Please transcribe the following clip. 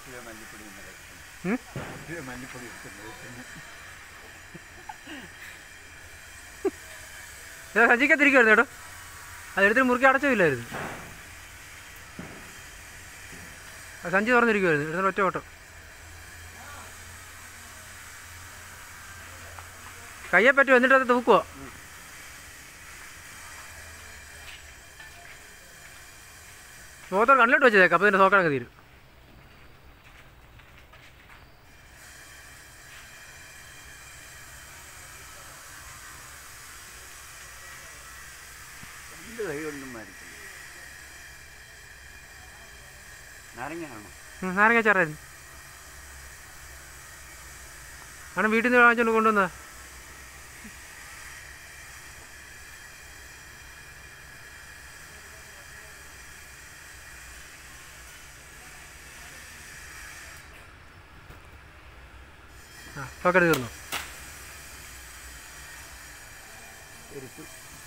Kilo മല്ലിപ്പൊടി ഇന്നലെ എടുത്തു. ഉം? കിലോ മല്ലിപ്പൊടി എടുത്തിട്ടുണ്ട് ഇത് സഞ്ചിക്കത്തിരിക്കുമായിരുന്നു കേട്ടോ അത് എടുത്തിട്ട് മുറുക്കി അടച്ചില്ലായിരുന്നു ആ സഞ്ചി തുറന്നിരിക്കുമായിരുന്നു എടുത്തിട്ട് ഒറ്റ ഓട്ടം കയ്യെ പറ്റുമോ എന്നിട്ട് അത് തൂക്കുവോ മുഖത്തോട് കണ്ണിലോട്ട് വെച്ചേക്കാം അപ്പോൾ ഇതിൻ്റെ സോക്കടങ്ങ് തീരും രണ്ട് കൈ കൊണ്ടും മരിക്കുന്നു നാരങ്ങയാണോ ഉം, നാരങ്ങ ചേറായിരുന്നു ആണ് വീട്ടിൽ നിന്ന് വാങ്ങിച്ചോണ്ട് കൊണ്ടുവന്നതാ ആ സോക്കറ്റ് തീർന്നു എടുത്തു